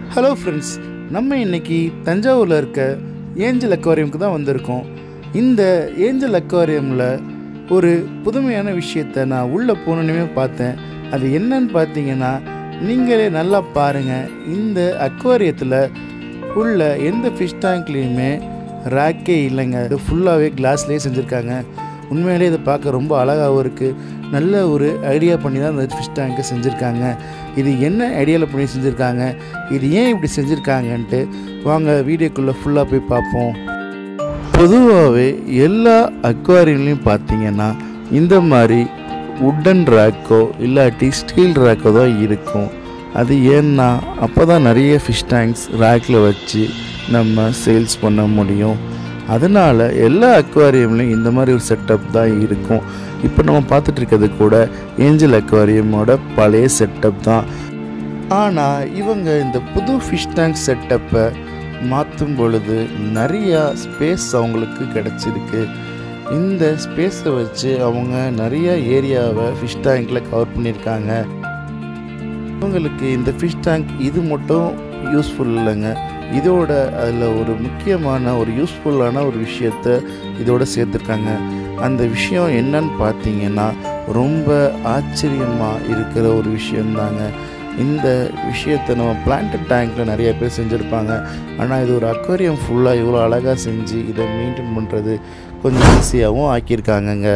hello friends நம்ம இன்னைக்கு தஞ்சாவூரில் இருக்க ஏஞ்சல் அக்வாரியமுக்கு தான் வந்திருக்கோம் இந்த ஏஞ்சல் அக்வாரியமில் ஒரு புதுமையான விஷயத்தை நான் உள்ளே போனோன்னே பார்த்தேன் அது என்னன்னு பார்த்தீங்கன்னா நீங்களே நல்லா பாருங்கள் இந்த அக்வாரியத்தில் உள்ள எந்த ஃபிஷ் டேங்க்லேயுமே ரேக்கே இல்லைங்க இது ஃபுல்லாகவே கிளாஸ்லேயே செஞ்சுருக்காங்க உண்மையிலே இதை பார்க்க ரொம்ப அழகாகவும் இருக்குது நல்ல ஒரு ஐடியா பண்ணி தான் இந்த ஃபிஷ் டேங்கை செஞ்சுருக்காங்க இது என்ன ஐடியாவில் பண்ணி செஞ்சுருக்காங்க இது ஏன் இப்படி செஞ்சுருக்காங்கன்ட்டு வாங்க வீடியோக்குள்ளே ஃபுல்லாக போய் பார்ப்போம் பொதுவாகவே எல்லா அக்வாரியம்லையும் பார்த்தீங்கன்னா இந்த மாதிரி உட்டன் ரேக்கோ இல்லாட்டி ஸ்டீல் ரேக்கோ தான் இருக்கும் அது ஏன்னா அப்போ தான் நிறைய ஃபிஷ் டேங்க்ஸ் ரேக்கில் வச்சு நம்ம சேல்ஸ் பண்ண முடியும் அதனால் எல்லா அக்வாரியம்லையும் இந்த மாதிரி ஒரு செட்டப் தான் இருக்கும் இப்போ நம்ம பார்த்துட்டு இருக்கிறது கூட ஏஞ்சல் அக்வாரியமோட பழைய செட்டப் தான் ஆனால் இவங்க இந்த புது ஃபிஷ் டேங்க் செட்டப்பை மாற்றும் பொழுது நிறையா ஸ்பேஸ் அவங்களுக்கு கிடச்சிருக்கு இந்த ஸ்பேஸை வச்சு அவங்க நிறைய ஏரியாவை ஃபிஷ் டேங்க்கில் கவர் பண்ணியிருக்காங்க இவங்களுக்கு இந்த ஃபிஷ் டேங்க் இது மட்டும் யூஸ்ஃபுல் இல்லைங்க இதோட அதில் ஒரு முக்கியமான ஒரு யூஸ்ஃபுல்லான ஒரு விஷயத்த இதோட சேர்த்துருக்காங்க அந்த விஷயம் என்னன்னு பார்த்தீங்கன்னா ரொம்ப ஆச்சரியமாக இருக்கிற ஒரு விஷயந்தாங்க இந்த விஷயத்தை நம்ம பிளான்ட் டேங்க்கில் நிறைய பேர் செஞ்சுருப்பாங்க ஆனால் இது ஒரு அக்வாரியம் ஃபுல்லாக இவ்வளோ அழகாக செஞ்சு இதை மெயின்டைன் பண்ணுறது கொஞ்சம் ஈஸியாகவும் ஆக்கியிருக்காங்கங்க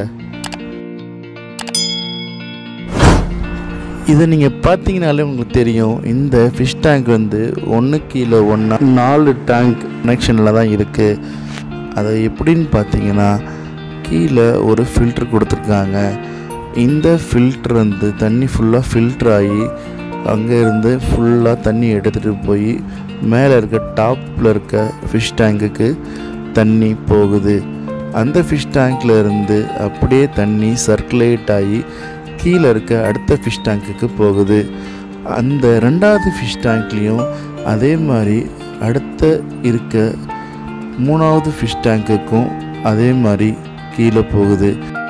இதை நீங்கள் பார்த்தீங்கனாலே உங்களுக்கு தெரியும் இந்த ஃபிஷ் டேங்க் வந்து ஒன்று கீழே ஒன்றா நாலு டேங்க் கனெக்ஷனில் தான் இருக்குது அதை எப்படின்னு பார்த்தீங்கன்னா கீழே ஒரு ஃபில்ட்ரு கொடுத்துருக்காங்க இந்த ஃபில்ட்ரு வந்து தண்ணி ஃபுல்லாக ஃபில்ட்ரு ஆகி அங்கே இருந்து ஃபுல்லாக தண்ணி எடுத்துகிட்டு போய் மேலே இருக்க டாப்பில் இருக்க ஃபிஷ் டேங்குக்கு தண்ணி போகுது அந்த ஃபிஷ் டேங்க்கில் இருந்து அப்படியே தண்ணி சர்க்குலேட் ஆகி கீழே இருக்க அடுத்த ஃபிஷ் டேங்க்குக்கு போகுது அந்த ரெண்டாவது ஃபிஷ் டேங்க்லேயும் அதே மாதிரி அடுத்த இருக்க மூணாவது ஃபிஷ் டேங்க்குக்கும் அதே மாதிரி கீழே போகுது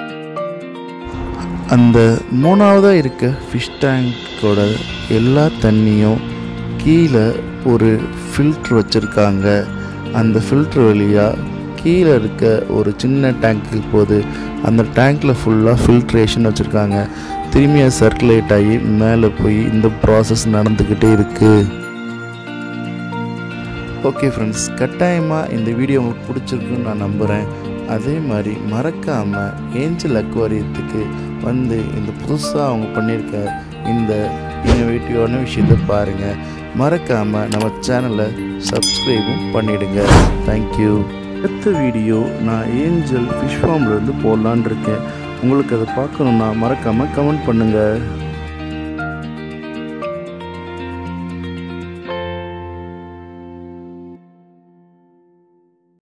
அந்த மூணாவதாக இருக்க ஃபிஷ் டேங்கோட எல்லா தண்ணியும் கீழே ஒரு ஃபில்ட்ரு வச்சுருக்காங்க அந்த ஃபில்ட்ரு வழியாக கீழே இருக்க ஒரு சின்ன டேங்க்கு போகுது அந்த டேங்க்கில் ஃபுல்லாக ஃபில்ட்ரேஷன் வச்சுருக்காங்க திரும்பி அது சர்க்குலேட் ஆகி மேலே போய் இந்த ப்ராசஸ் நடந்துக்கிட்டே இருக்குது ஓகே ஃப்ரெண்ட்ஸ் கட்டாயமாக இந்த வீடியோ உங்களுக்கு பிடிச்சிருக்குன்னு நான் நம்புகிறேன் அதே மாதிரி மறக்காமல் ஏஞ்சல் அக்வாரியத்துக்கு வந்து இந்த புதுசாக அவங்க பண்ணியிருக்க இந்த இன்னோவேட்டிவான விஷயத்தை பாருங்கள் மறக்காமல் நம்ம சேனலை சப்ஸ்கிரைபும் பண்ணிவிடுங்க தேங்க்யூ அடுத்த வீடியோ நான் ஏஞ்சல் ஃபிஷ் ஃபார்ம்லேருந்து போடலான் இருக்கேன் உங்களுக்கு அதை பார்க்கணுன்னா மறக்காமல் கமெண்ட் பண்ணுங்கள்